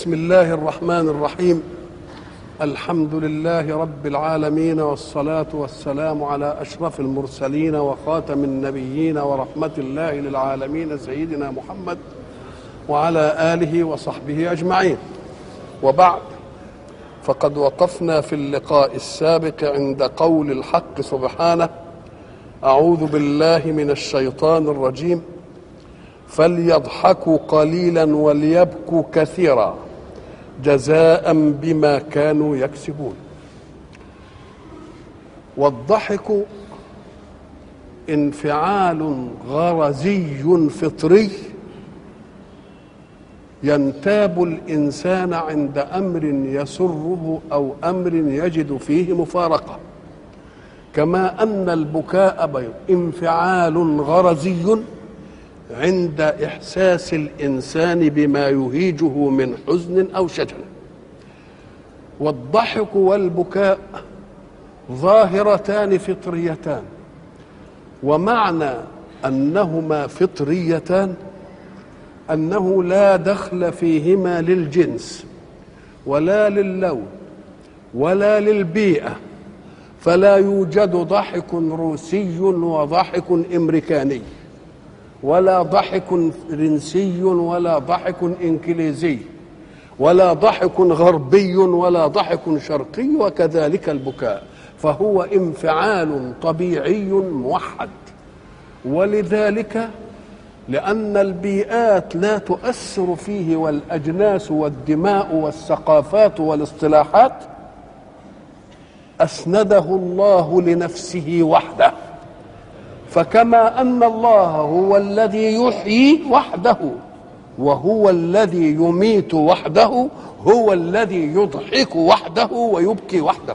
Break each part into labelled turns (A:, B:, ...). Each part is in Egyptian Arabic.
A: بسم الله الرحمن الرحيم الحمد لله رب العالمين والصلاة والسلام على أشرف المرسلين وخاتم النبيين ورحمة الله للعالمين سيدنا محمد وعلى آله وصحبه أجمعين وبعد فقد وقفنا في اللقاء السابق عند قول الحق سبحانه أعوذ بالله من الشيطان الرجيم فليضحكوا قليلا وليبكوا كثيرا جزاء بما كانوا يكسبون والضحك انفعال غرزي فطري ينتاب الانسان عند امر يسره او امر يجد فيه مفارقه كما ان البكاء انفعال غرزي عند احساس الانسان بما يهيجه من حزن او شجن والضحك والبكاء ظاهرتان فطريتان ومعنى انهما فطريتان انه لا دخل فيهما للجنس ولا للون ولا للبيئه فلا يوجد ضحك روسي وضحك امريكاني ولا ضحك فرنسي ولا ضحك انكليزي ولا ضحك غربي ولا ضحك شرقي وكذلك البكاء فهو انفعال طبيعي موحد ولذلك لأن البيئات لا تؤثر فيه والأجناس والدماء والثقافات والاصطلاحات أسنده الله لنفسه وحده فكما ان الله هو الذي يحيي وحده وهو الذي يميت وحده هو الذي يضحك وحده ويبكي وحده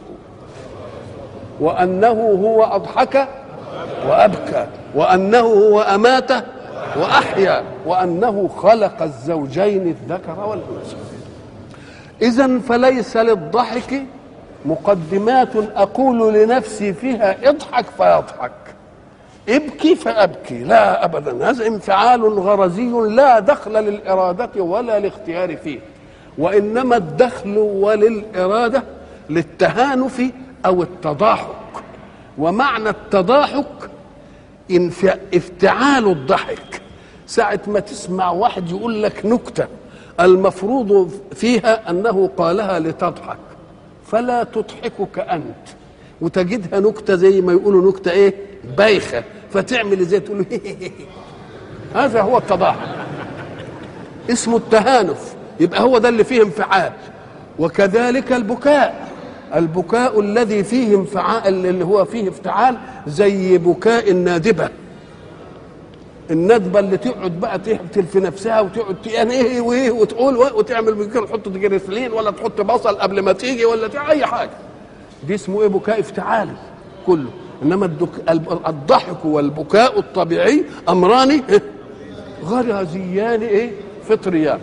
A: وانه هو اضحك وابكى وانه هو امات واحيا وانه خلق الزوجين الذكر والانثى اذا فليس للضحك مقدمات اقول لنفسي فيها اضحك فيضحك ابكي فابكي لا ابدا هذا انفعال غرزي لا دخل للاراده ولا الاختيار فيه وانما الدخل وللاراده للتهانف او التضاحك ومعنى التضاحك افتعال الضحك ساعة ما تسمع واحد يقول لك نكتة المفروض فيها أنه قالها لتضحك فلا تضحكك أنت وتجدها نكتة زي ما يقولوا نكتة إيه بايخة فتعمل زي تقول له هذا هو التضاحك اسمه التهانف يبقى هو ده اللي فيه انفعال وكذلك البكاء البكاء الذي فيه انفعال اللي هو فيه افتعال زي بكاء النادبه الندبه اللي تقعد بقى تقتل في نفسها وتقعد يعني ايه وايه وتقول وتعمل بكره تحط جريسلين ولا تحط بصل قبل ما تيجي ولا تعمل اي حاجه دي اسمه ايه بكاء افتعالي كله انما الدك... الضحك والبكاء الطبيعي امران غرزيان ايه فطريان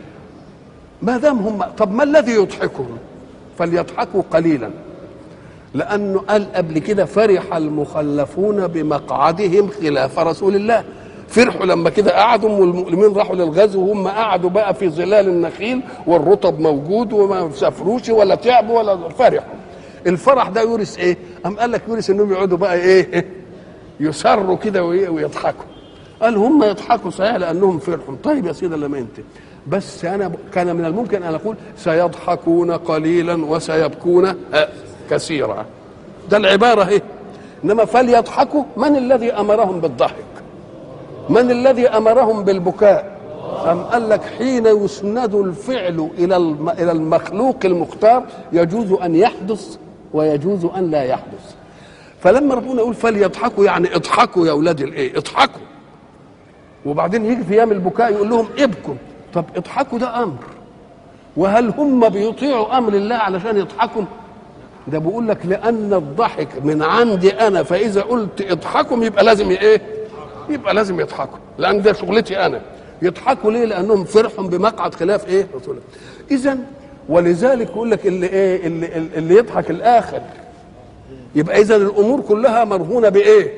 A: ما دام هم طب ما الذي يضحكهم فليضحكوا قليلا لانه قال قبل كده فرح المخلفون بمقعدهم خلاف رسول الله فرحوا لما كده قعدوا والمؤمنين راحوا للغزو وهم قعدوا بقى في ظلال النخيل والرطب موجود وما سافروش ولا تعبوا ولا فرحوا الفرح ده يورث ايه؟ قام قال لك يورث انهم يقعدوا بقى ايه؟ يسروا كده ويضحكوا. قال هم يضحكوا صحيح لانهم فرحوا، طيب يا سيدي لما انت بس انا كان من الممكن ان اقول سيضحكون قليلا وسيبكون كثيرا. ده العباره اهي. انما فليضحكوا من الذي امرهم بالضحك؟ من الذي امرهم بالبكاء؟ أم قال لك حين يسند الفعل إلى إلى المخلوق المختار يجوز أن يحدث ويجوز ان لا يحدث فلما ربنا يقول فليضحكوا يعني اضحكوا يا اولاد الايه اضحكوا وبعدين يجي في ايام البكاء يقول لهم ابكوا طب اضحكوا ده امر وهل هم بيطيعوا امر الله علشان يضحكوا ده بيقول لك لان الضحك من عندي انا فاذا قلت اضحكوا يبقى لازم ايه يبقى لازم يضحكوا لان ده شغلتي انا يضحكوا ليه لانهم فرحوا بمقعد خلاف ايه رسول الله اذا ولذلك يقول لك اللي ايه اللي, اللي يضحك الاخر يبقى اذا الامور كلها مرهونه بايه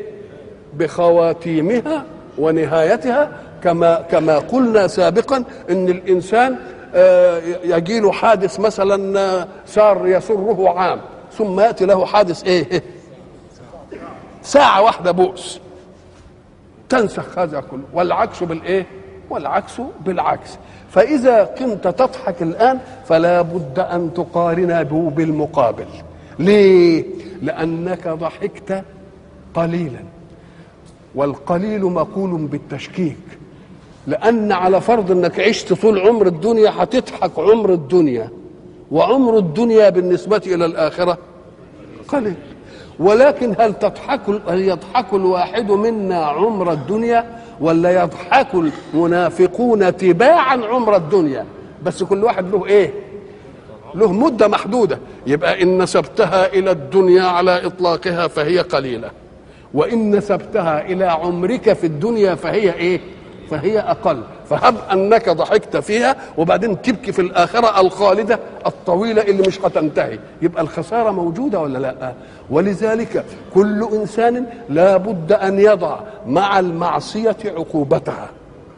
A: بخواتيمها ونهايتها كما كما قلنا سابقا ان الانسان آه، يجي له حادث مثلا آه، صار يسره عام ثم ياتي له حادث ايه ساعه واحده بؤس تنسخ هذا كله والعكس بالايه والعكس بالعكس فاذا كنت تضحك الان فلا بد ان تقارن به بالمقابل ليه لانك ضحكت قليلا والقليل مقول بالتشكيك لان على فرض انك عشت طول عمر الدنيا هتضحك عمر الدنيا وعمر الدنيا بالنسبه الى الاخره قليل ولكن هل تضحك هل يضحك الواحد منا عمر الدنيا ولا يضحك المنافقون تباعا عمر الدنيا بس كل واحد له ايه له مدة محدودة يبقى إن نسبتها إلى الدنيا على إطلاقها فهي قليلة وإن نسبتها إلى عمرك في الدنيا فهي إيه فهي أقل فهب أنك ضحكت فيها وبعدين تبكي في الآخرة الخالدة الطويلة اللي مش هتنتهي يبقى الخسارة موجودة ولا لا ولذلك كل إنسان لا بد أن يضع مع المعصية عقوبتها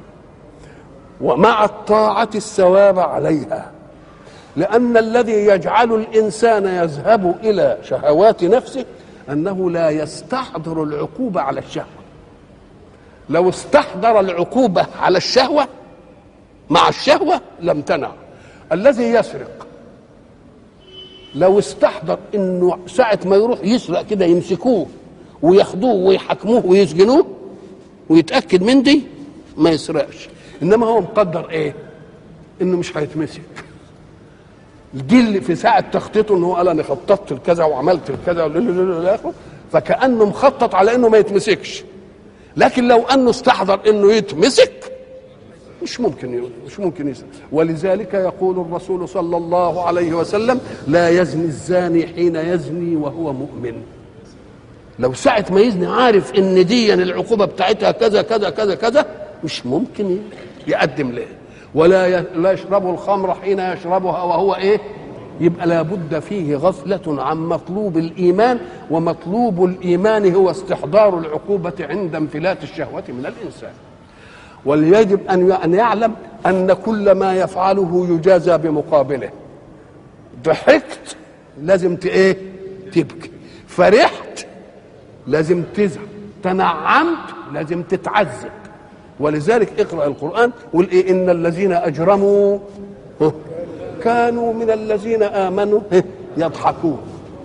A: ومع الطاعة الثواب عليها لأن الذي يجعل الإنسان يذهب إلى شهوات نفسه أنه لا يستحضر العقوبة على الشهوة لو استحضر العقوبة على الشهوة مع الشهوة لم تنع الذي يسرق لو استحضر انه ساعة ما يروح يسرق كده يمسكوه وياخدوه ويحاكموه ويسجنوه ويتأكد من دي ما يسرقش انما هو مقدر ايه انه مش هيتمسك دي اللي في ساعة تخطيطه ان هو قال انا خططت لكذا وعملت لكذا فكأنه مخطط على انه ما يتمسكش لكن لو انه استحضر انه يتمسك مش ممكن مش ممكن يسرق ولذلك يقول الرسول صلى الله عليه وسلم لا يزني الزاني حين يزني وهو مؤمن لو ساعة ما يزني عارف ان دي العقوبة بتاعتها كذا كذا كذا كذا مش ممكن يقدم له ولا لا يشرب الخمر حين يشربها وهو ايه يبقى لابد فيه غفلة عن مطلوب الإيمان ومطلوب الإيمان هو استحضار العقوبة عند انفلات الشهوة من الإنسان وليجب أن أن يعلم أن كل ما يفعله يجازى بمقابله ضحكت لازم ت ايه تبكي فرحت لازم تزعل تنعمت لازم تتعذب ولذلك اقرا القران قل إيه ان الذين اجرموا كانوا من الذين امنوا يضحكون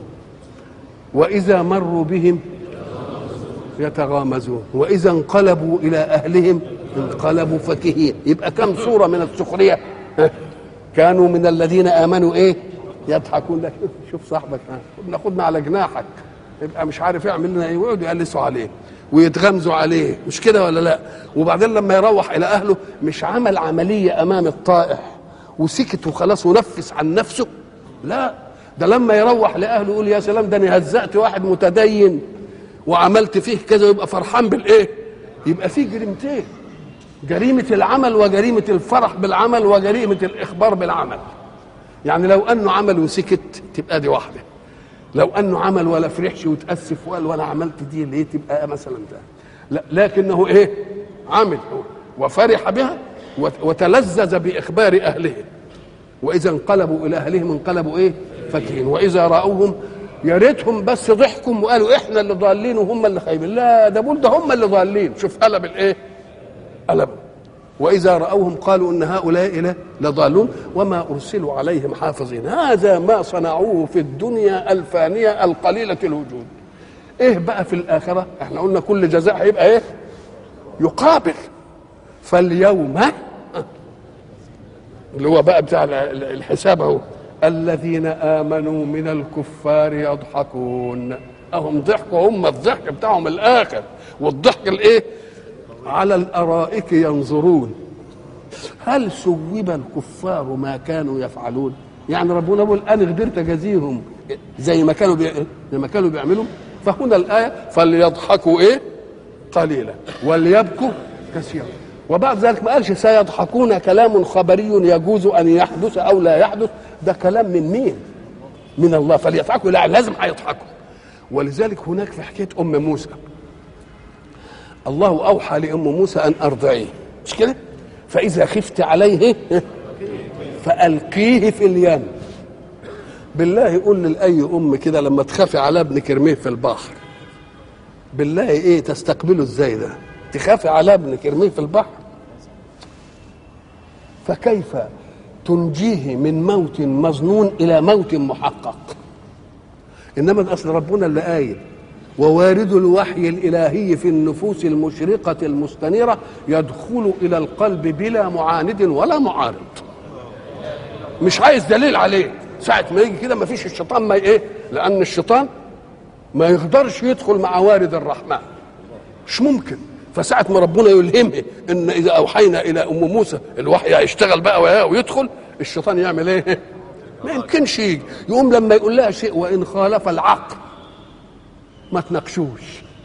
A: واذا مروا بهم يتغامزون واذا انقلبوا الى اهلهم انقلبوا فكهين يبقى كم صوره من السخريه كانوا من الذين امنوا ايه يضحكون لك شوف صاحبك ناخدنا على جناحك يبقى مش عارف يعمل لنا ايه ويقعدوا يقلسوا عليه ويتغمزوا عليه مش كده ولا لا وبعدين لما يروح الى اهله مش عمل عمليه امام الطائع وسكت وخلاص ونفس عن نفسه لا ده لما يروح لاهله يقول يا سلام ده انا هزقت واحد متدين وعملت فيه كذا ويبقى فرحان بالايه يبقى فيه جريمتين جريمه العمل وجريمه الفرح بالعمل وجريمه الاخبار بالعمل يعني لو انه عمل وسكت تبقى دي واحده لو انه عمل ولا فرحش وتاسف وقال وانا عملت دي ليه تبقى مثلا ده لا لكنه ايه عمل وفرح بها وتلذذ باخبار اهله واذا انقلبوا الى اهلهم انقلبوا ايه فكهين واذا راوهم يا ريتهم بس ضحكوا وقالوا احنا اللي ضالين وهم اللي خايبين لا ده بول ده هم اللي ضالين شوف قلب الايه قلب واذا راوهم قالوا ان هؤلاء لضالون وما ارسلوا عليهم حافظين هذا ما صنعوه في الدنيا الفانيه القليله الوجود ايه بقى في الاخره احنا قلنا كل جزاء هيبقى ايه يقابل فاليوم اللي هو بقى بتاع الحساب اهو الذين امنوا من الكفار يضحكون اهم ضحكوا هم الضحك بتاعهم الاخر والضحك الايه على الارائك ينظرون هل سوب الكفار ما كانوا يفعلون يعني ربنا بيقول انا قدرت اجازيهم زي ما كانوا بي... زي ما كانوا بيعملوا فهنا الايه فليضحكوا ايه قليلا وليبكوا كثيرا وبعد ذلك ما قالش سيضحكون كلام خبري يجوز ان يحدث او لا يحدث ده كلام من مين من الله فليضحكوا لا لازم هيضحكوا ولذلك هناك في حكايه ام موسى الله اوحى لام موسى ان ارضعيه مش كده فاذا خفت عليه فالقيه في اليم بالله يقول لاي ام كده لما تخافي على ابنك ارميه في البحر بالله ايه تستقبله ازاي ده تخافي على ابنك ارميه في البحر فكيف تنجيه من موت مظنون الى موت محقق انما ده اصل ربنا اللي قايل ووارد الوحي الالهي في النفوس المشرقه المستنيره يدخل الى القلب بلا معاند ولا معارض مش عايز دليل عليه ساعه ما يجي كده ما فيش الشيطان ما ايه لان الشيطان ما يقدرش يدخل مع وارد الرحمن مش ممكن فساعة ما ربنا يلهمه ان اذا اوحينا الى ام موسى الوحي هيشتغل بقى وياه ويدخل الشيطان يعمل ايه؟ ما يمكنش يجي يقوم لما يقول لها شيء وان خالف العقل ما تناقشوش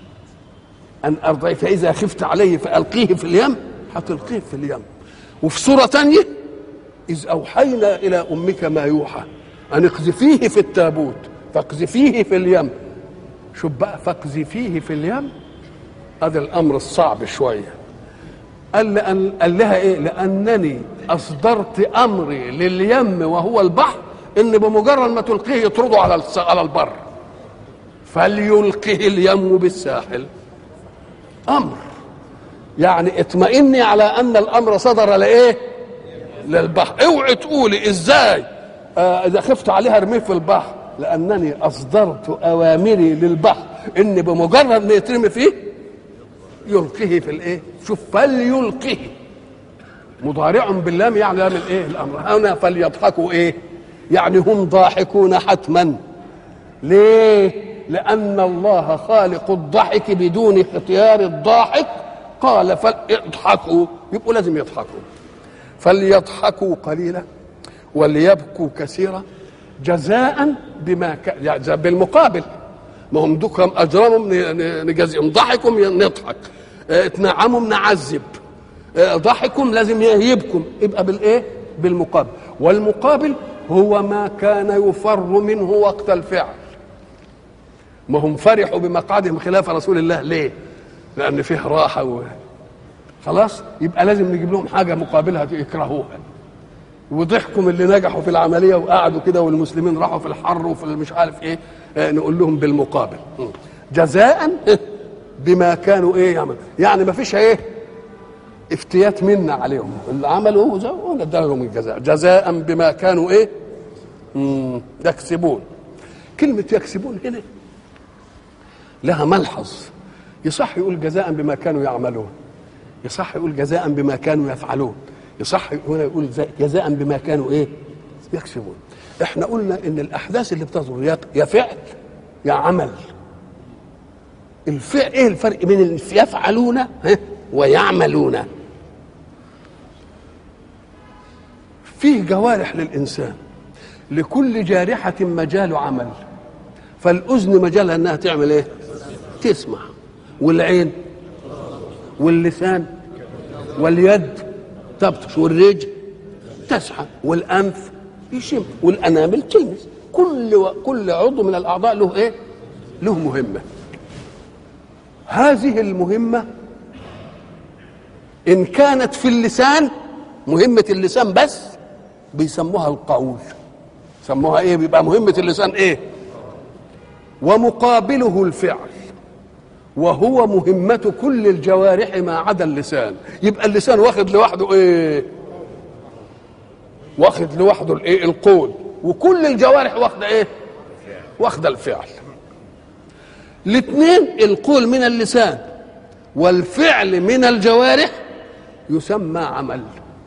A: ان ارضعي فاذا خفت عليه فالقيه في اليم هتلقيه في اليم وفي سوره تانية اذ اوحينا الى امك ما يوحى ان اقذفيه في التابوت فاقذفيه في اليم شوف بقى فاقذفيه في اليم هذا الامر الصعب شويه قال لأن قال لها ايه لانني اصدرت امري لليم وهو البحر ان بمجرد ما تلقيه يطرده على الس- على البر فليلقه اليم بالساحل امر يعني اطمئني على ان الامر صدر لايه للبحر اوعي تقولي ازاي آه اذا خفت عليها ارميه في البحر لانني اصدرت اوامري للبحر ان بمجرد ما يترمي فيه يلقيه في الايه شوف فليلقه مضارع باللام يعني لام الايه الامر هنا فليضحكوا ايه يعني هم ضاحكون حتما ليه لان الله خالق الضحك بدون اختيار الضاحك قال فليضحكوا يبقوا لازم يضحكوا فليضحكوا قليلا وليبكوا كثيرا جزاء بما ك... يعني زي بالمقابل ما هم دكهم اجرمهم ن- ن- نجازيهم ضحكم نضحك اه، اتنعمهم نعذب اه، ضحكم لازم يهيبكم يبقى بالايه بالمقابل والمقابل هو ما كان يفر منه وقت الفعل ما هم فرحوا بمقعدهم خلاف رسول الله ليه لان فيه راحه و... خلاص يبقى لازم نجيب لهم حاجه مقابلها يكرهوها وضحكم اللي نجحوا في العمليه وقعدوا كده والمسلمين راحوا في الحر وفي مش عارف ايه آه، نقول لهم بالمقابل م. جزاء بما كانوا ايه يعمل يعني ما فيش ايه افتيات منا عليهم اللي عملوا زي وندى لهم الجزاء جزاء بما كانوا ايه مم، يكسبون كلمة يكسبون هنا لها ملحظ يصح يقول جزاء بما كانوا يعملون يصح يقول جزاء بما كانوا يفعلون يصح هنا يقول زي- جزاء بما كانوا ايه يكسبون احنا قلنا ان الاحداث اللي بتصدر يا- يا فعل يا عمل الفعل ايه الفرق بين اللي يفعلون ها، ويعملون فيه جوارح للانسان لكل جارحه مجال عمل فالاذن مجالها انها تعمل ايه تسمع والعين واللسان واليد تبطش والرجل تسحب والانف يشم والانامل تلمس كل و... كل عضو من الاعضاء له ايه؟ له مهمه هذه المهمه ان كانت في اللسان مهمه اللسان بس بيسموها القول سموها ايه بيبقى مهمه اللسان ايه ومقابله الفعل وهو مهمة كل الجوارح ما عدا اللسان يبقى اللسان واخد لوحده ايه واخد لوحده الايه القول وكل الجوارح واخده ايه واخده الفعل الاثنين القول من اللسان والفعل من الجوارح يسمى عمل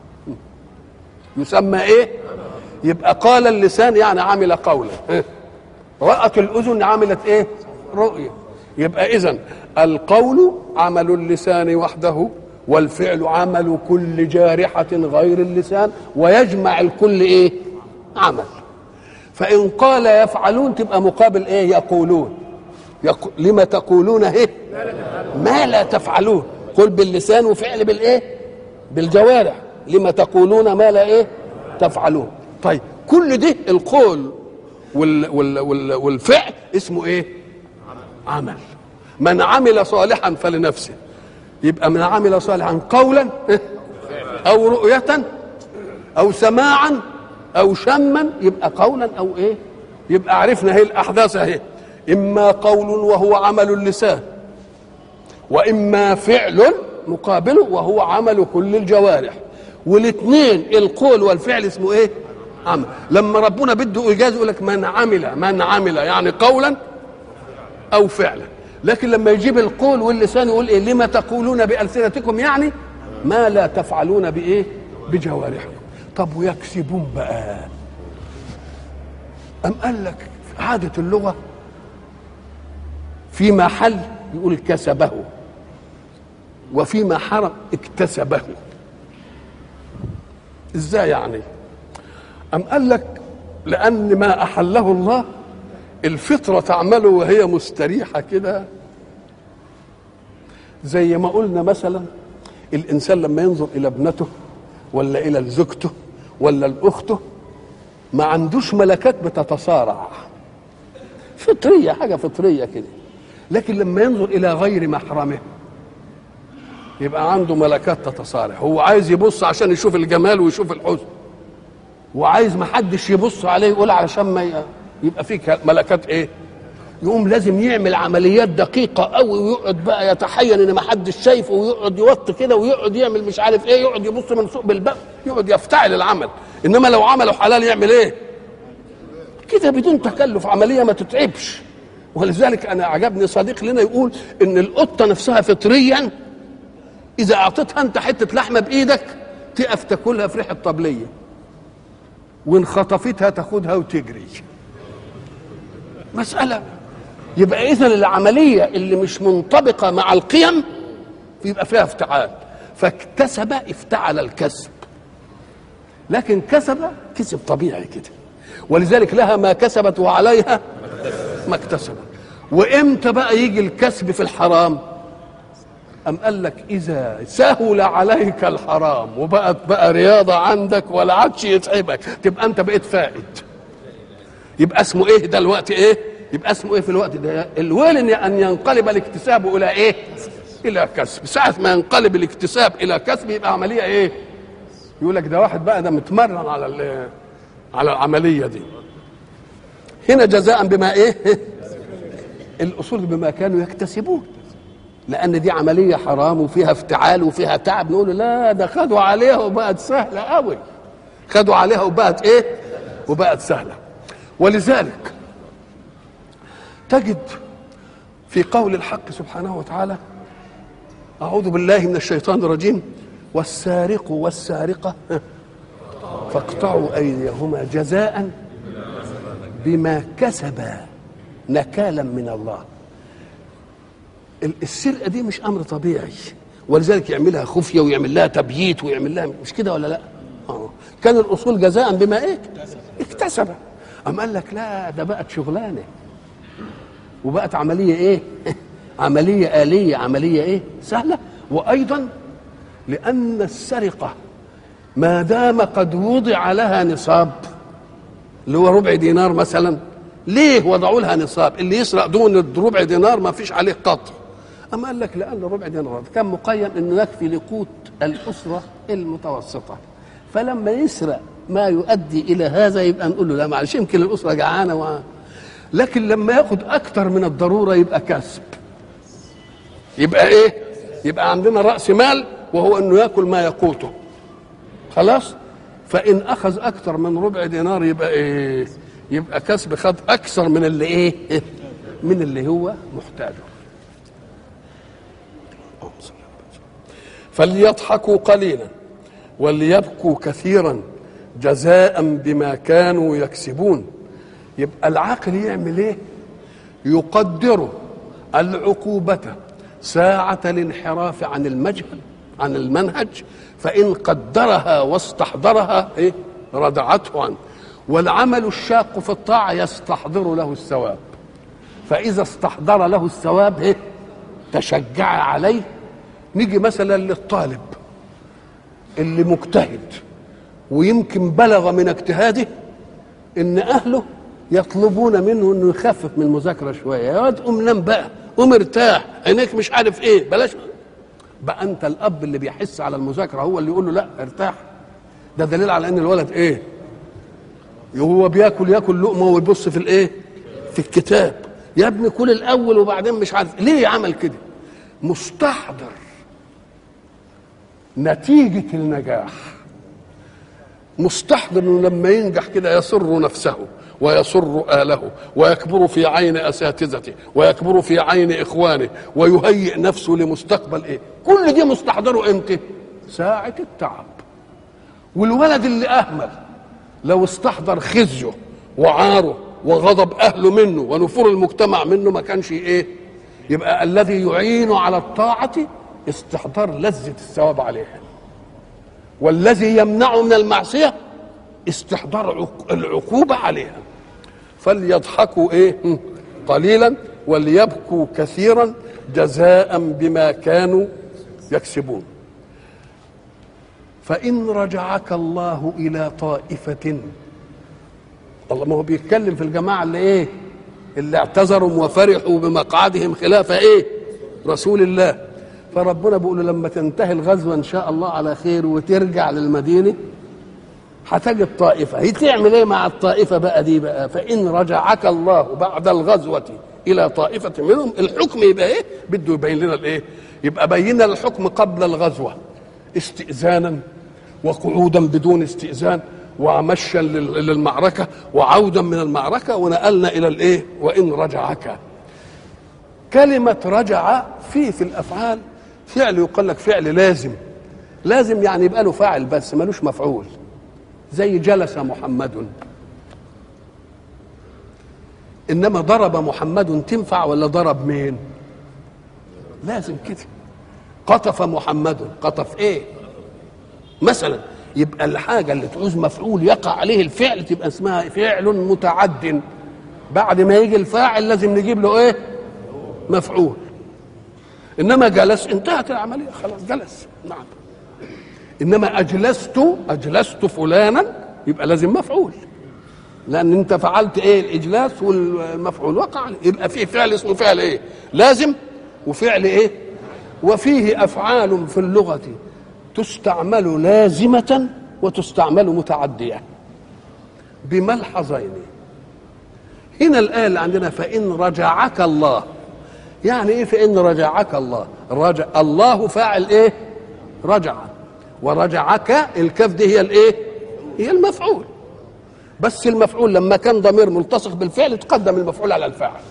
A: يسمى ايه يبقى قال اللسان يعني عمل قولا إيه؟ رأت الأذن عملت ايه رؤية يبقى إذن القول عمل اللسان وحده والفعل عمل كل جارحة غير اللسان ويجمع الكل ايه عمل فإن قال يفعلون تبقى مقابل ايه يقولون يقو... لما تقولون ايه ما لا تفعلون قل باللسان وفعل بالايه بالجوارح لما تقولون ما لا ايه تفعلون طيب كل ده القول وال وال وال والفعل اسمه ايه عمل من عمل صالحا فلنفسه يبقى من عمل صالحا قولا او رؤية او سماعا او شما يبقى قولا او ايه يبقى عرفنا هي الاحداث اهي اما قول وهو عمل اللسان واما فعل مقابله وهو عمل كل الجوارح والاثنين القول والفعل اسمه ايه عمل لما ربنا بده ايجاز يقول لك من عمل من عمل يعني قولا او فعلا لكن لما يجيب القول واللسان يقول ايه لما تقولون بالسنتكم يعني ما لا تفعلون بايه بجوارحكم طب ويكسبون بقى ام قال لك عاده اللغه في محل يقول كسبه وفيما حرم اكتسبه ازاي يعني ام قال لك لان ما احله الله الفطره تعمله وهي مستريحه كده زي ما قلنا مثلا الانسان لما ينظر الى ابنته ولا الى زوجته ولا لاخته ما عندوش ملكات بتتصارع فطريه حاجه فطريه كده لكن لما ينظر الى غير محرمه يبقى عنده ملكات تتصارع هو عايز يبص عشان يشوف الجمال ويشوف الحسن وعايز ما حدش يبص عليه يقول علشان ما يبقى فيه ملكات ايه يقوم لازم يعمل عمليات دقيقة قوي ويقعد بقى يتحين ان ما حدش شايفه ويقعد يوط كده ويقعد يعمل مش عارف ايه يقعد يبص من سوق بالباب يقعد يفتعل العمل انما لو عمله حلال يعمل ايه كده بدون تكلف عملية ما تتعبش ولذلك انا عجبني صديق لنا يقول ان القطة نفسها فطريا اذا اعطيتها انت حتة لحمة بايدك تقف تاكلها في ريحة طبلية وان خطفتها تاخدها وتجري مسألة يبقى إذا العملية اللي مش منطبقة مع القيم يبقى فيها افتعال فاكتسب افتعل الكسب لكن كسب كسب طبيعي كده ولذلك لها ما كسبت وعليها ما اكتسبت وامتى بقى يجي الكسب في الحرام أم قال لك إذا سهل عليك الحرام وبقت بقى رياضة عندك ولا عادش يتعبك تبقى أنت بقيت فائد يبقى اسمه إيه ده الوقت إيه؟ يبقى اسمه إيه في الوقت ده؟ الويل أن ينقلب الاكتساب إلى إيه؟ إلى كسب، ساعة ما ينقلب الاكتساب إلى كسب يبقى عملية إيه؟ يقول لك ده واحد بقى ده متمرن على على العملية دي. هنا جزاء بما إيه؟ الأصول بما كانوا يكتسبون. لان دي عمليه حرام وفيها افتعال وفيها تعب نقول لا ده خدوا عليها وبقت سهله قوي خدوا عليها وبقت ايه وبقت سهله ولذلك تجد في قول الحق سبحانه وتعالى اعوذ بالله من الشيطان الرجيم والسارق والسارقه فاقطعوا ايديهما جزاء بما كسبا نكالا من الله السرقه دي مش امر طبيعي ولذلك يعملها خفيه ويعمل لها تبييت ويعمل لها مش كده ولا لا؟ اه كان الاصول جزاء بما ايه؟ اكتسب أم قال لك لا ده بقت شغلانه وبقت عمليه ايه؟ عمليه آلية عمليه ايه؟ سهله وايضا لان السرقه ما دام قد وضع لها نصاب اللي هو ربع دينار مثلا ليه وضعوا لها نصاب اللي يسرق دون ربع دينار ما فيش عليه قطع أما قال لك لأن ربع دينار كان مقيم أنه يكفي لقوت الأسرة المتوسطة فلما يسرق ما يؤدي إلى هذا يبقى نقول له لا معلش يمكن الأسرة جعانة و... لكن لما ياخد أكثر من الضرورة يبقى كسب يبقى إيه؟ يبقى عندنا رأس مال وهو أنه يأكل ما يقوته خلاص؟ فإن أخذ أكثر من ربع دينار يبقى إيه؟ يبقى كسب خد أكثر من اللي إيه؟ من اللي هو محتاجه فليضحكوا قليلا وليبكوا كثيرا جزاء بما كانوا يكسبون يبقى العاقل يعمل ايه يقدر العقوبة ساعة الانحراف عن المجهل عن المنهج فإن قدرها واستحضرها إيه ردعته عنه والعمل الشاق في الطاعة يستحضر له الثواب فإذا استحضر له الثواب إيه تشجع عليه نيجي مثلا للطالب اللي مجتهد ويمكن بلغ من اجتهاده ان اهله يطلبون منه انه يخفف من المذاكره شويه يا واد قوم نام بقى قوم ارتاح عينيك مش عارف ايه بلاش بقى انت الاب اللي بيحس على المذاكره هو اللي يقول له لا ارتاح ده دليل على ان الولد ايه وهو بياكل ياكل لقمه ويبص في الايه في الكتاب يا ابني كل الاول وبعدين مش عارف ليه عمل كده مستحضر نتيجه النجاح مستحضر انه لما ينجح كده يسر نفسه ويسر اهله ويكبر في عين اساتذته ويكبر في عين اخوانه ويهيئ نفسه لمستقبل ايه كل دي مستحضره امتى ساعه التعب والولد اللي اهمل لو استحضر خزيه وعاره وغضب اهله منه ونفور المجتمع منه ما كانش ايه يبقى الذي يعين على الطاعه استحضار لذه الثواب عليها والذي يمنعه من المعصيه استحضار العقوبه عليها فليضحكوا ايه قليلا وليبكوا كثيرا جزاء بما كانوا يكسبون فإن رجعك الله إلى طائفة الله ما هو بيتكلم في الجماعة اللي إيه اللي اعتذروا وفرحوا بمقعدهم خلاف إيه رسول الله فربنا بيقول له لما تنتهي الغزوة إن شاء الله على خير وترجع للمدينة هتجد طائفة هي تعمل إيه مع الطائفة بقى دي بقى فإن رجعك الله بعد الغزوة إلى طائفة منهم الحكم يبقى إيه بده يبين لنا الإيه يبقى بين الحكم قبل الغزوة استئذانا وقعودا بدون استئذان ومشيا للمعركة وعودا من المعركة ونقلنا إلى الإيه وإن رجعك كلمة رجع في في الأفعال فعل يقال لك فعل لازم لازم يعني يبقى له فاعل بس ملوش مفعول زي جلس محمد إنما ضرب محمد تنفع ولا ضرب مين لازم كده قطف محمد قطف ايه مثلا يبقى الحاجة اللي تعوز مفعول يقع عليه الفعل تبقى اسمها فعل متعد بعد ما يجي الفاعل لازم نجيب له ايه مفعول انما جلس انتهت العملية خلاص جلس نعم انما اجلست اجلست فلانا يبقى لازم مفعول لان انت فعلت ايه الاجلاس والمفعول وقع عليه يبقى في فعل اسمه فعل ايه لازم وفعل ايه وفيه افعال في اللغه تستعمل لازمه وتستعمل متعديه بملحظين هنا الايه اللي عندنا فان رجعك الله يعني ايه فان رجعك الله رجع الله فاعل ايه رجع ورجعك الكاف دي هي الايه هي المفعول بس المفعول لما كان ضمير ملتصق بالفعل تقدم المفعول على الفاعل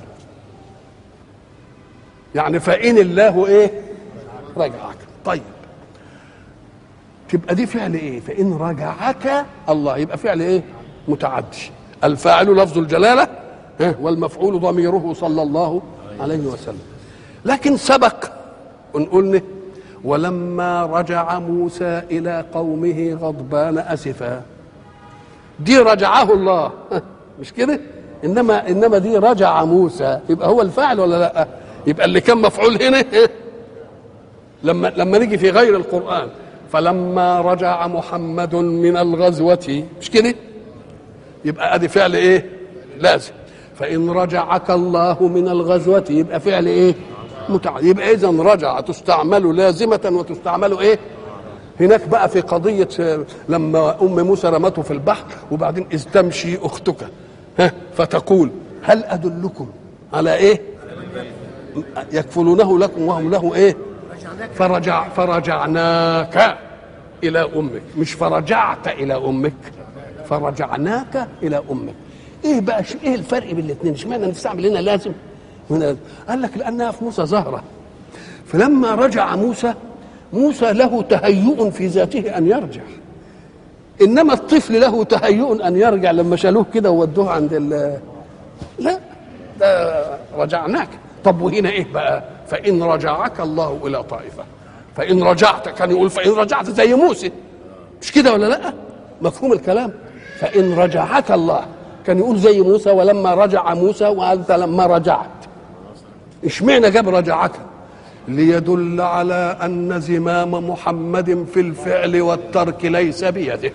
A: يعني فإن الله إيه رجعك طيب تبقى دي فعل إيه فإن رجعك الله يبقى فعل إيه متعدي الفاعل لفظ الجلالة والمفعول ضميره صلى الله عليه وسلم لكن سبق ان قلنا ولما رجع موسى إلى قومه غضبان أسفا دي رجعه الله مش كده انما انما دي رجع موسى يبقى هو الفاعل ولا لا يبقى اللي كان مفعول هنا لما لما نيجي في غير القران فلما رجع محمد من الغزوة مش كده يبقى ادي فعل ايه لازم فان رجعك الله من الغزوة يبقى فعل ايه متع... يبقى اذا رجع تستعمل لازمة وتستعمل ايه هناك بقى في قضية لما أم موسى رمته في البحر وبعدين إذ تمشي أختك ها فتقول هل أدلكم على إيه يكفلونه لكم وهم له إيه فرجع فرجعناك إلى أمك مش فرجعت إلى أمك فرجعناك إلى أمك إيه بقى إيه الفرق بين الاثنين اشمعنى نستعمل هنا لازم هنا قال لك لأنها في موسى زهرة فلما رجع موسى موسى له تهيؤ في ذاته ان يرجع انما الطفل له تهيؤ ان يرجع لما شالوه كده وودوه عند ال لا ده رجعناك طب وهنا ايه بقى فان رجعك الله الى طائفه فان رجعت كان يقول فان رجعت زي موسى مش كده ولا لا مفهوم الكلام فان رجعك الله كان يقول زي موسى ولما رجع موسى وانت لما رجعت اشمعنى جاب رجعك ليدل على ان زمام محمد في الفعل والترك ليس بيده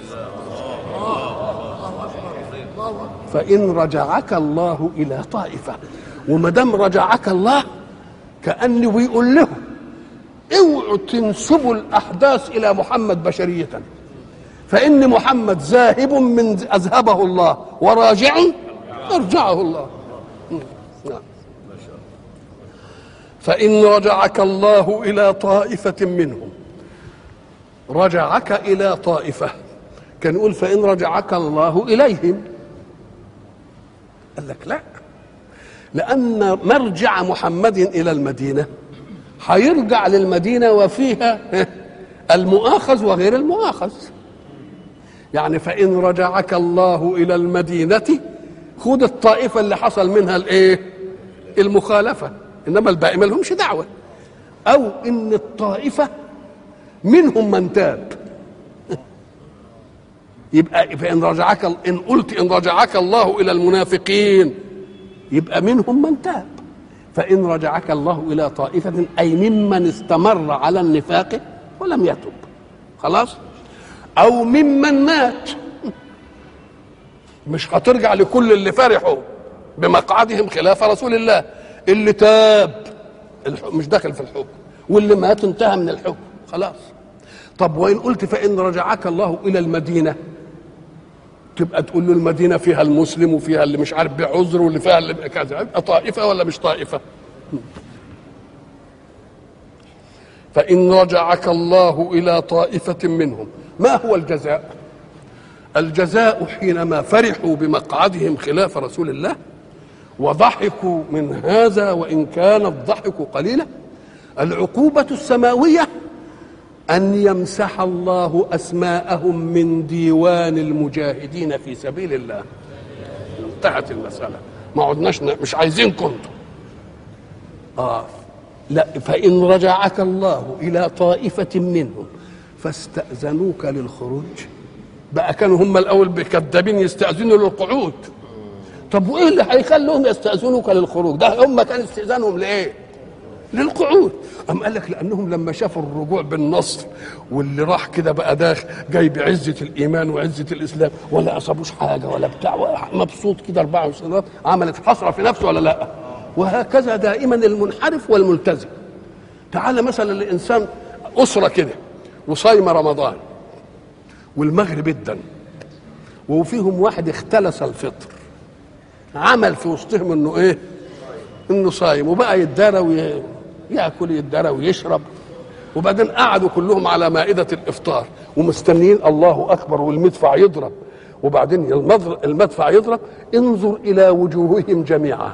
A: فان رجعك الله الى طائفه وما دام رجعك الله كانه بيقول له اوعوا تنسبوا الاحداث الى محمد بشريه فإن محمد ذاهب من أذهبه الله وراجع أرجعه الله نعم. فإن رجعك الله إلى طائفة منهم رجعك إلى طائفة كان يقول فإن رجعك الله إليهم قال لك لا لأن مرجع محمد إلى المدينة هيرجع للمدينة وفيها المؤاخذ وغير المؤاخذ يعني فإن رجعك الله إلى المدينة خد الطائفة اللي حصل منها الإيه المخالفة إنما الباقي ما لهمش دعوة أو إن الطائفة منهم من تاب يبقى فإن رجعك إن قلت إن رجعك الله إلى المنافقين يبقى منهم من تاب فإن رجعك الله إلى طائفة أي ممن استمر على النفاق ولم يتب خلاص أو ممن مات مش هترجع لكل اللي فرحوا بمقعدهم خلاف رسول الله اللي تاب مش داخل في الحكم واللي مات انتهى من الحكم خلاص طب وإن قلت فإن رجعك الله إلى المدينة تبقى تقول له المدينة فيها المسلم وفيها اللي مش عارف بعذر واللي فيها اللي كذا يبقى طائفة ولا مش طائفة فإن رجعك الله إلى طائفة منهم ما هو الجزاء الجزاء حينما فرحوا بمقعدهم خلاف رسول الله وضحكوا من هذا وإن كان الضحك قليلا العقوبة السماوية أن يمسح الله أسماءهم من ديوان المجاهدين في سبيل الله انتهت المسألة ما عدناش مش عايزين كنتم آه لا فإن رجعك الله إلى طائفة منهم فاستأذنوك للخروج بقى كانوا هم الأول بكذابين يستأذنوا للقعود طب وإيه اللي هيخليهم يستأذنوك للخروج ده هم كان استئذانهم لإيه للقعود أم قال لك لأنهم لما شافوا الرجوع بالنصر واللي راح كده بقى داخل جاي بعزة الإيمان وعزة الإسلام ولا أصابوش حاجة ولا بتاع مبسوط كده 24 عملت حسرة في نفسه ولا لا وهكذا دائما المنحرف والملتزم تعال مثلا الإنسان أسرة كده وصايمة رمضان والمغرب ادن وفيهم واحد اختلس الفطر عمل في وسطهم انه ايه انه صايم وبقى يتدارى وي... ياكل يتدارى ويشرب وبعدين قعدوا كلهم على مائدة الإفطار ومستنيين الله أكبر والمدفع يضرب وبعدين المدفع يضرب انظر إلى وجوههم جميعا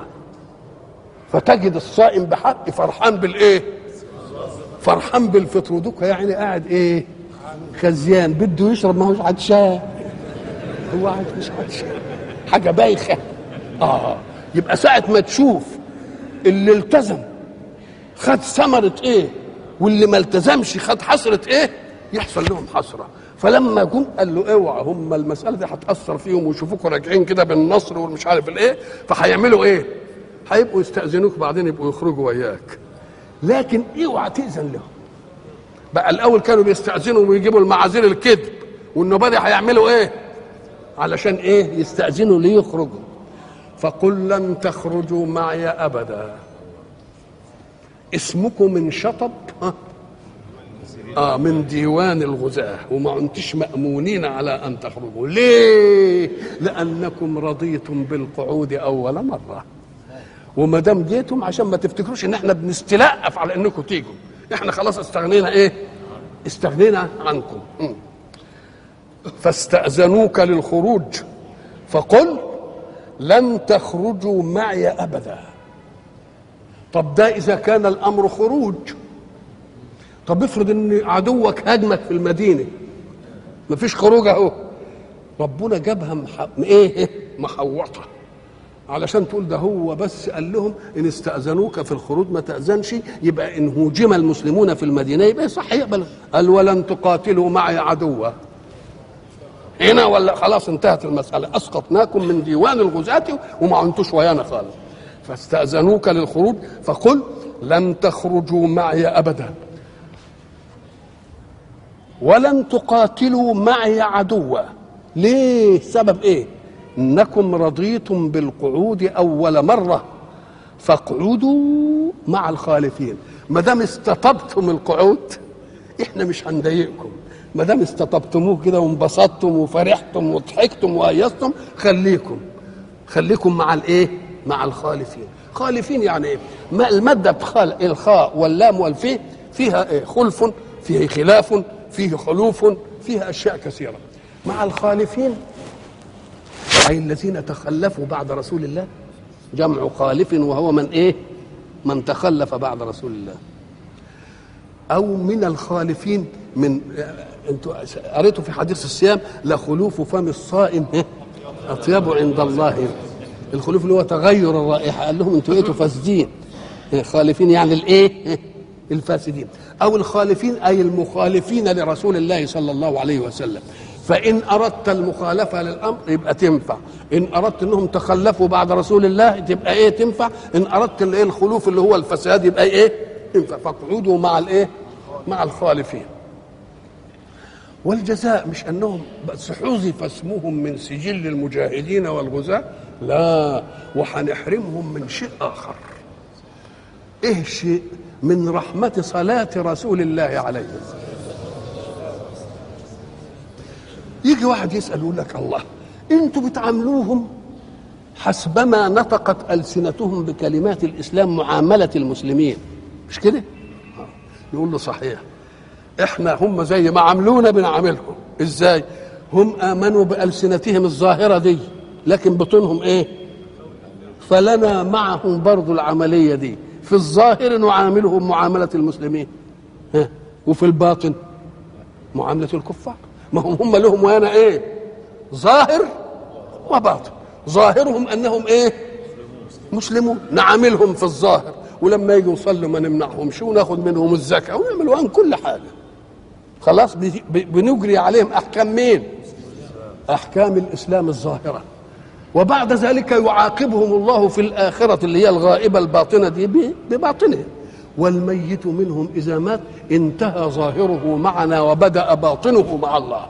A: فتجد الصائم بحق فرحان بالإيه فرحان بالفطر ودوك يعني قاعد إيه خزيان بده يشرب ما هوش عطشان هو قاعد مش عطشان حاجة بايخة آه يبقى ساعة ما تشوف اللي التزم خد ثمرة ايه واللي ما التزمش خد حسرة ايه يحصل لهم حسرة فلما جم قال له اوعى هم المسألة دي هتأثر فيهم ويشوفوكوا راجعين كده بالنصر والمش عارف الايه فهيعملوا ايه هيبقوا يستأذنوك بعدين يبقوا يخرجوا وياك لكن اوعى تأذن لهم بقى الأول كانوا بيستأذنوا ويجيبوا المعاذير الكذب والنبادي هيعملوا ايه علشان ايه يستأذنوا ليخرجوا فقل لن تخرجوا معي أبدا اسمكم من شطب ها؟ آه من ديوان الغزاة وما انتش مأمونين على أن تخرجوا ليه لأنكم رضيتم بالقعود أول مرة وما دام جيتم عشان ما تفتكروش ان احنا بنستلقف على انكم تيجوا احنا خلاص استغنينا ايه استغنينا عنكم م. فاستأذنوك للخروج فقل لن تخرجوا معي ابدا طب ده اذا كان الامر خروج طب افرض ان عدوك هاجمك في المدينه مفيش خروج اهو ربنا جابها مح... ايه محوطه علشان تقول ده هو بس قال لهم ان استاذنوك في الخروج ما تاذنش يبقى ان هوجم المسلمون في المدينه يبقى صح يقبل قال ولن تقاتلوا معي عدوا هنا ولا خلاص انتهت المساله اسقطناكم من ديوان الغزاة وما انتوش ويانا خالص فاستاذنوك للخروج فقل لن تخرجوا معي ابدا ولن تقاتلوا معي عدوا ليه سبب ايه انكم رضيتم بالقعود اول مره فاقعدوا مع الخالفين ما دام استطبتم القعود احنا مش هنضايقكم ما دام استطبتموه كده وانبسطتم وفرحتم وضحكتم وهيصتم خليكم خليكم مع الايه مع الخالفين خالفين يعني ايه ما الماده بخال الخاء واللام والفي فيها إيه؟ خلف فيه خلاف فيه خلوف فيها اشياء كثيره مع الخالفين اي الذين تخلفوا بعد رسول الله جمع خالف وهو من ايه من تخلف بعد رسول الله او من الخالفين من انتوا قريتوا في حديث الصيام لخلوف فم الصائم اطيب عند الله الخلوف اللي هو تغير الرائحه قال لهم انتوا ايه فاسدين خالفين يعني الايه الفاسدين او الخالفين اي المخالفين لرسول الله صلى الله عليه وسلم فان اردت المخالفه للامر يبقى تنفع ان اردت انهم تخلفوا بعد رسول الله تبقى ايه تنفع ان اردت الايه الخلوف اللي هو الفساد يبقى ايه ينفع فاقعدوا مع الايه مع الخالفين والجزاء مش انهم بس حذف اسمهم من سجل المجاهدين والغزاة لا وهنحرمهم من شيء اخر ايه الشيء من رحمة صلاة رسول الله عليه يجي واحد يسأل يقول لك الله انتوا بتعاملوهم حسبما نطقت ألسنتهم بكلمات الإسلام معاملة المسلمين مش كده يقول له صحيح احنا هم زي ما عاملونا بنعاملهم ازاي هم امنوا بالسنتهم الظاهره دي لكن بطونهم ايه فلنا معهم برضو العمليه دي في الظاهر نعاملهم معامله المسلمين ها وفي الباطن معامله الكفار ما هم هم لهم وانا ايه ظاهر وباطن ظاهرهم انهم ايه مسلمون نعاملهم في الظاهر ولما يجوا يصلوا ما نمنعهمش وناخد منهم الزكاه ونعمل عن كل حاجه خلاص بنجري عليهم احكام مين احكام الاسلام الظاهره وبعد ذلك يعاقبهم الله في الاخره اللي هي الغائبه الباطنه دي بباطنه والميت منهم اذا مات انتهى ظاهره معنا وبدا باطنه مع الله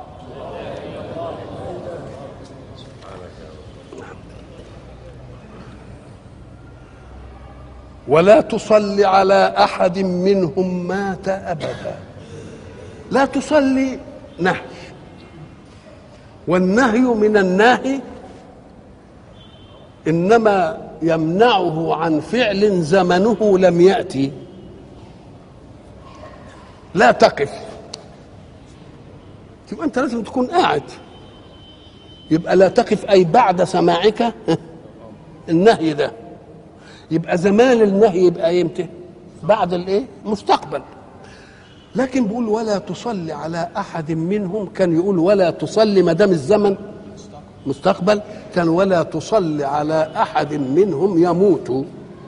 A: ولا تصل على احد منهم مات ابدا لا تصلي نهي والنهي من الناهي انما يمنعه عن فعل زمنه لم ياتي لا تقف يبقى انت لازم تكون قاعد يبقى لا تقف اي بعد سماعك النهي ده يبقى زمان النهي يبقى امتى بعد الايه مستقبل لكن بيقول ولا تصلي على احد منهم كان يقول ولا تصلي ما دام الزمن مستقبل كان ولا تصلي على احد منهم يموت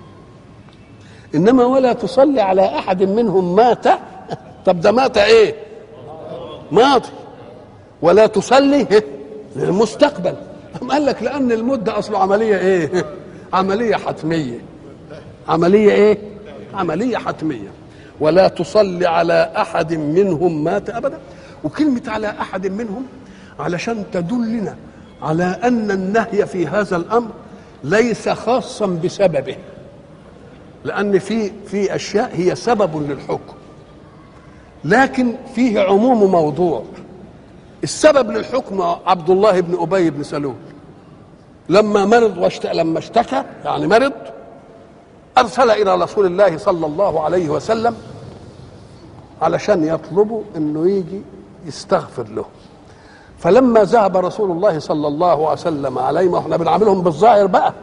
A: انما ولا تصلي على احد منهم مات طب ده مات ايه ماضي ولا تصلي مستقبل قال لك لان الموت ده اصله عمليه ايه عمليه حتميه عمليه ايه عمليه حتميه ولا تصلي على احد منهم مات ابدا وكلمه على احد منهم علشان تدلنا على ان النهي في هذا الامر ليس خاصا بسببه لان في في اشياء هي سبب للحكم لكن فيه عموم موضوع السبب للحكم عبد الله بن ابي بن سلول لما مرض واشت... لما اشتكى يعني مرض ارسل الى رسول الله صلى الله عليه وسلم علشان يطلبوا انه يجي يستغفر له فلما ذهب رسول الله صلى الله عليه وسلم عليه ما احنا بنعاملهم بالظاهر بقى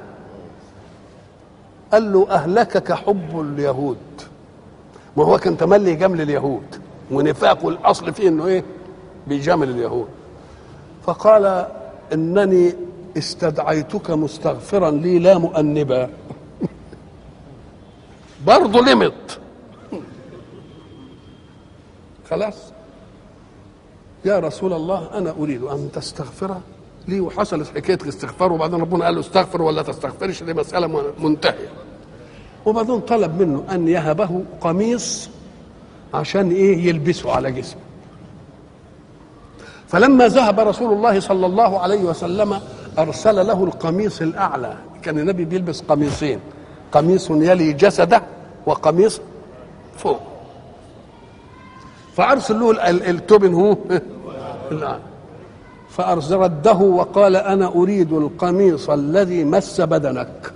A: قال له اهلكك حب اليهود ما هو كان تملي جمل اليهود ونفاقه الاصل فيه انه ايه بيجامل اليهود فقال انني استدعيتك مستغفرا لي لا مؤنبا برضه لمط خلاص يا رسول الله انا اريد ان تستغفر لي وحصلت حكايه الاستغفار وبعدين ربنا قال له استغفر ولا تستغفرش دي مساله منتهيه وبعدين طلب منه ان يهبه قميص عشان ايه يلبسه على جسمه فلما ذهب رسول الله صلى الله عليه وسلم ارسل له القميص الاعلى كان النبي بيلبس قميصين قميص يلي جسده وقميص فوق فارسل له ال- ال- التوبن هو الآن فأرسل رده وقال أنا أريد القميص الذي مس بدنك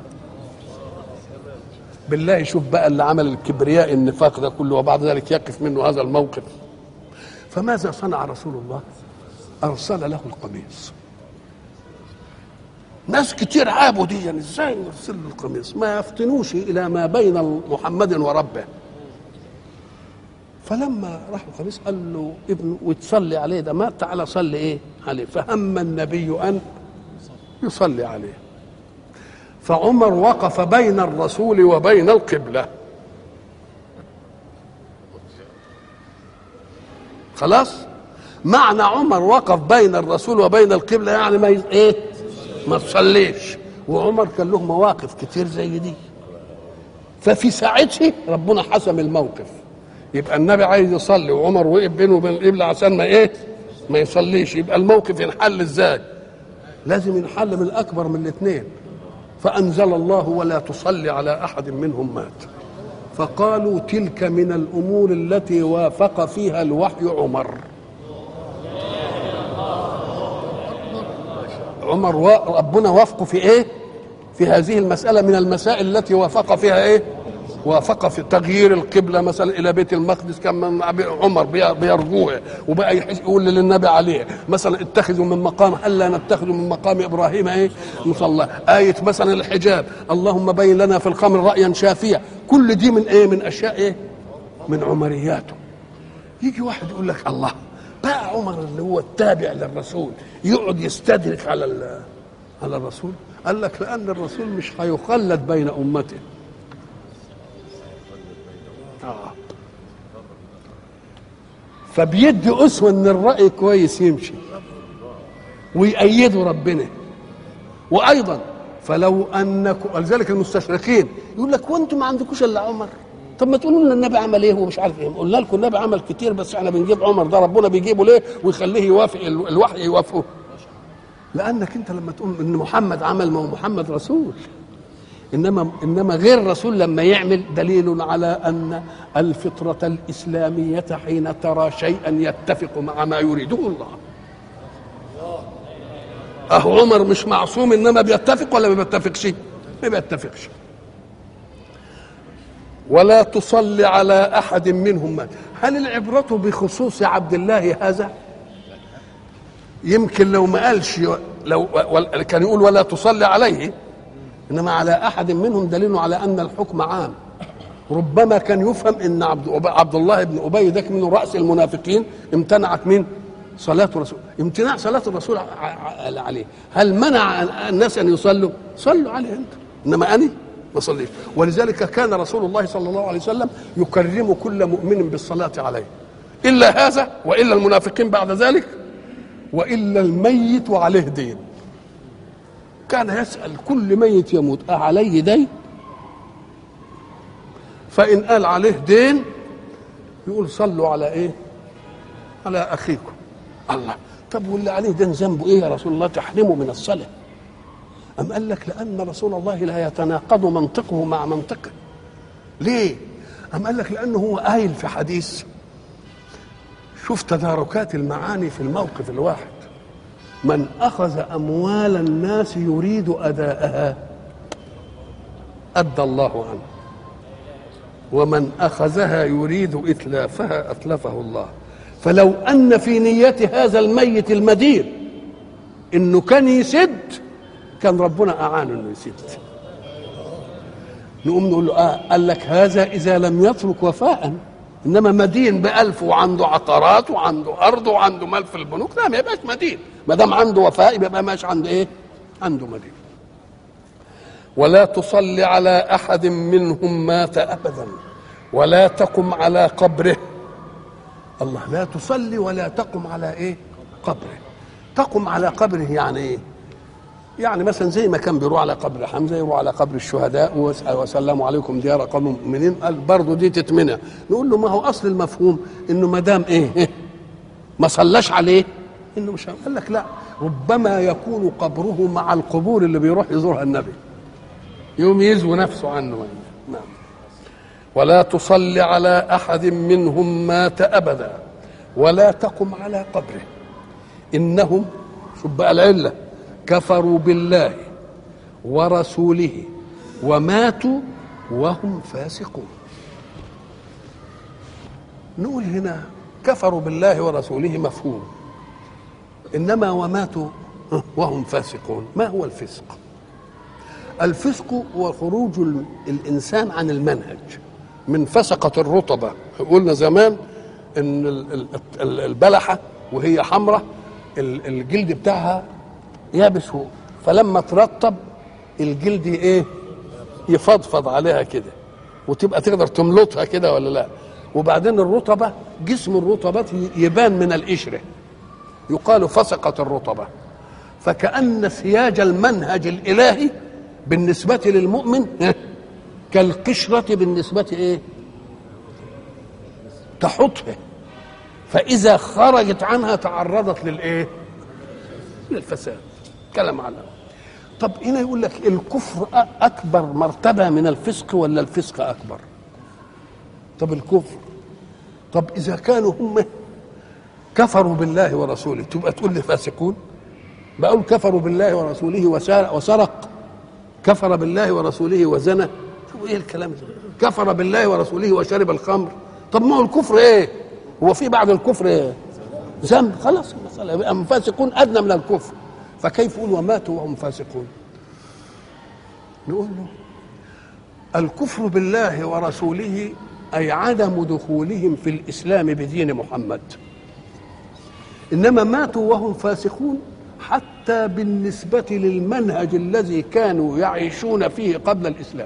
A: بالله شوف بقى اللي عمل الكبرياء النفاق ده كله وبعد ذلك يقف منه هذا الموقف فماذا صنع رسول الله أرسل له القميص ناس كتير عابوا دي يعني ازاي نرسل له القميص ما يفطنوش الى ما بين محمد وربه فلما راح القميص قال له ابنه وتصلي عليه ده مات تعالى صلي ايه عليه فهم النبي ان يصلي عليه فعمر وقف بين الرسول وبين القبله خلاص معنى عمر وقف بين الرسول وبين القبله يعني ما ي- ايه ما تصليش وعمر كان له مواقف كتير زي دي ففي ساعتها ربنا حسم الموقف يبقى النبي عايز يصلي وعمر وقف بينه وبين القبله عشان ما ايه ما يصليش يبقى الموقف ينحل ازاي لازم ينحل من الاكبر من الاثنين فانزل الله ولا تصلي على احد منهم مات فقالوا تلك من الامور التي وافق فيها الوحي عمر عمر و- ربنا وافقه في ايه في هذه المسألة من المسائل التي وافق فيها ايه وافق في تغيير القبلة مثلا إلى بيت المقدس كان من عمر بي- بيرجوه وبقى يحس- يقول للنبي عليه مثلا اتخذوا من مقام هلا نتخذ من مقام إبراهيم ايه مصلى آية مثلا الحجاب اللهم بين لنا في الخمر رأيا شافيا كل دي من ايه من أشياء ايه من عمرياته يجي واحد يقول لك الله بقى عمر اللي هو التابع للرسول يقعد يستدرك على ال- على الرسول قال لك لان الرسول مش هيخلد بين امته آه. فبيدي اسوه ان الراي كويس يمشي ويأيده ربنا وايضا فلو انكم ولذلك المستشرقين يقول لك وانتم ما عندكوش الا عمر طب ما تقولوا لنا النبي عمل ايه ومش عارف ايه قلنا لكم النبي عمل كتير بس احنا بنجيب عمر ده ربنا بيجيبه ليه ويخليه يوافق ال- الوحي يوافقه لانك انت لما تقول ان محمد عمل ما هو محمد رسول انما انما غير الرسول لما يعمل دليل على ان الفطره الاسلاميه حين ترى شيئا يتفق مع ما يريده الله اهو عمر مش معصوم انما بيتفق ولا ما بيتفقش ما بيتفقش ولا تصلي على احد منهم مات هل العبره بخصوص عبد الله هذا يمكن لو ما قالش لو ول- كان يقول ولا تصلي عليه انما على احد منهم دليل على ان الحكم عام ربما كان يفهم ان عبد عبد الله بن ابي ده من راس المنافقين امتنعت من صلاه الرسول امتناع صلاه الرسول ع- ع- عليه هل منع الناس ان يصلوا صلوا عليه انت انما انا ما صليش ولذلك كان رسول الله صلى الله عليه وسلم يكرم كل مؤمن بالصلاه عليه الا هذا والا المنافقين بعد ذلك والا الميت وعليه دين كان يسال كل ميت يموت أعليه دين فان قال عليه دين يقول صلوا على ايه على اخيكم الله طب واللي عليه دين ذنبه ايه يا رسول الله تحرمه من الصلاه أم قال لك لأن رسول الله لا يتناقض منطقه مع منطقه ليه؟ أم قال لك لأنه هو قايل في حديث شوف تداركات المعاني في الموقف الواحد من أخذ أموال الناس يريد أداءها أدى الله عنه ومن أخذها يريد إتلافها أتلفه الله فلو أن في نية هذا الميت المدين إنه كان يسد كان ربنا أعانه إنه يسد نقوم نقول له آه قال لك هذا إذا لم يترك وفاء إنما مدين بألف وعنده عقارات وعنده أرض وعنده مال في البنوك لا ما يبقاش مدين ما دام عنده وفاء يبقى ماشي عنده إيه؟ عنده مدين ولا تصلي على أحد منهم مات أبدا ولا تقم على قبره الله لا تصلي ولا تقم على إيه؟ قبره تقم على قبره يعني إيه؟ يعني مثلا زي ما كان بيروح على قبر حمزه يروح على قبر الشهداء ويسأل وسلموا عليكم ديار قوم مؤمنين قال برضه دي تتمنع نقول له ما هو اصل المفهوم انه ما دام ايه ما صلاش عليه انه مش هم. قال لك لا ربما يكون قبره مع القبور اللي بيروح يزورها النبي يوم يزوي نفسه عنه نعم ولا تصلي على احد منهم مات ابدا ولا تقم على قبره انهم شوف بقى العله كفروا بالله ورسوله وماتوا وهم فاسقون نقول هنا كفروا بالله ورسوله مفهوم انما وماتوا وهم فاسقون ما هو الفسق الفسق هو خروج ال- الانسان عن المنهج من فسقة الرطبة قلنا زمان ان ال- ال- ال- البلحة وهي حمراء ال- الجلد بتاعها يابس هو فلما ترطب الجلد ايه يفضفض عليها كده وتبقى تقدر تملطها كده ولا لا وبعدين الرطبة جسم الرطبات يبان من القشرة يقال فسقت الرطبة فكأن سياج المنهج الإلهي بالنسبة للمؤمن ها، كالقشرة بالنسبة إيه تحطها فإذا خرجت عنها تعرضت للإيه للفساد كلام على طب هنا يقول لك الكفر أ- أكبر مرتبة من الفسق ولا الفسق أكبر طب الكفر طب إذا كانوا هم كفروا بالله ورسوله تبقى تقول لي فاسقون بقول كفروا بالله ورسوله وسرق, وسرق كفر بالله ورسوله وزنى طب ايه الكلام ده كفر بالله ورسوله وشرب الخمر طب ما هو الكفر ايه هو في بعد الكفر ايه ذنب خلاص المسألة يبقى هم فاسقون ادنى من الكفر فكيف يقول وماتوا وهم فاسقون نقول له الكفر بالله ورسوله اي عدم دخولهم في الاسلام بدين محمد انما ماتوا وهم فاسقون حتى بالنسبه للمنهج الذي كانوا يعيشون فيه قبل الاسلام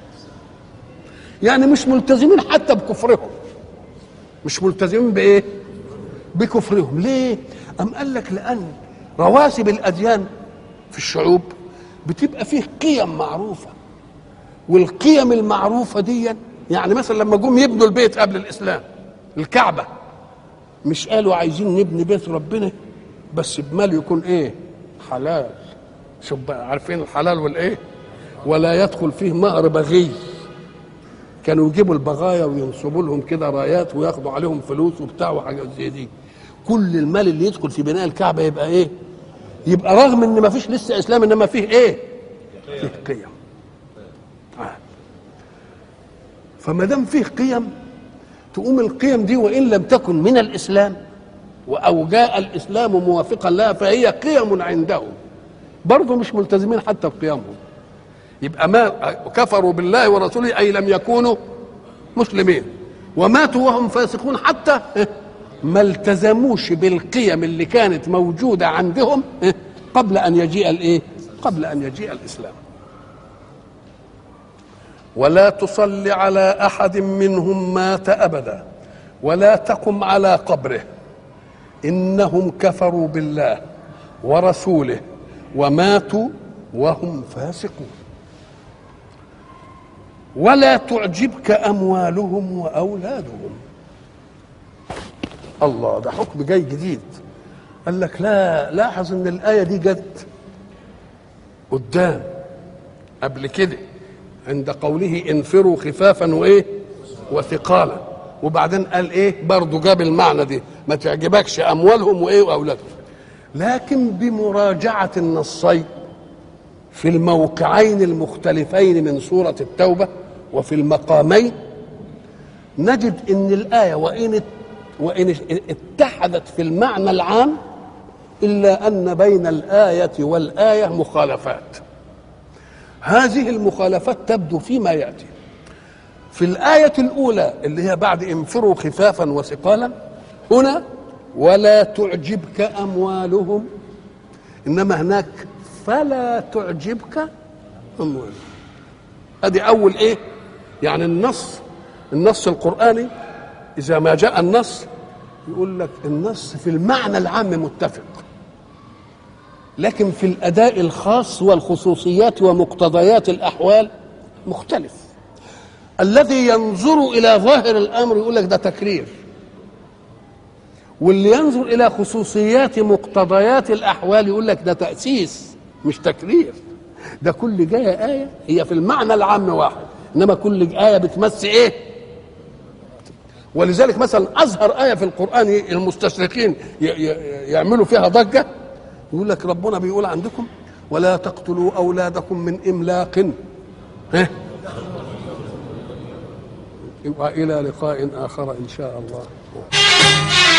A: يعني مش ملتزمين حتى بكفرهم مش ملتزمين بايه بكفرهم ليه ام قال لك لان رواسب الاديان في الشعوب بتبقى فيه قيم معروفه والقيم المعروفه دي يعني مثلا لما جم يبنوا البيت قبل الاسلام الكعبه مش قالوا عايزين نبني بيت ربنا بس بمال يكون ايه حلال شوف بقى عارفين الحلال والايه ولا يدخل فيه مهر بغي كانوا يجيبوا البغايا وينصبوا لهم كده رايات وياخدوا عليهم فلوس وبتاع وحاجات زي دي كل المال اللي يدخل في بناء الكعبه يبقى ايه يبقى رغم ان ما فيش لسه اسلام انما فيه ايه فيه قيم آه. فما دام فيه قيم تقوم القيم دي وان لم تكن من الاسلام او جاء الاسلام موافقا لها فهي قيم عندهم برضه مش ملتزمين حتى بقيمهم يبقى ما كفروا بالله ورسوله اي لم يكونوا مسلمين وماتوا وهم فاسقون حتى ما التزموش بالقيم اللي كانت موجوده عندهم قبل ان يجيء الايه؟ قبل ان يجيء الاسلام. ولا تصل على احد منهم مات ابدا ولا تقم على قبره انهم كفروا بالله ورسوله وماتوا وهم فاسقون ولا تعجبك اموالهم واولادهم الله ده حكم جاي جديد قال لك لا لاحظ ان الايه دي جت قدام قبل كده عند قوله انفروا خفافا وايه وثقالا وبعدين قال ايه برضه جاب المعنى دي ما تعجبكش اموالهم وايه واولادهم لكن بمراجعه النصين في الموقعين المختلفين من سوره التوبه وفي المقامين نجد ان الايه وان وان اتحدت في المعنى العام الا ان بين الايه والايه مخالفات هذه المخالفات تبدو فيما ياتي في الآية الأولى اللي هي بعد انفروا خفافا وثقالا هنا ولا تعجبك أموالهم إنما هناك فلا تعجبك أموالهم هذه أول إيه يعني النص النص القرآني إذا ما جاء النص يقول لك النص في المعنى العام متفق لكن في الأداء الخاص والخصوصيات ومقتضيات الأحوال مختلف الذي ينظر الى ظاهر الامر يقول لك ده تكرير واللي ينظر الى خصوصيات مقتضيات الاحوال يقول لك ده تاسيس مش تكرير ده كل جايه ايه هي في المعنى العام واحد انما كل ايه بتمس ايه ولذلك مثلا اظهر ايه في القران المستشرقين ي- ي- يعملوا فيها ضجه يقول لك ربنا بيقول عندكم ولا تقتلوا اولادكم من املاق ها والى لقاء اخر ان شاء الله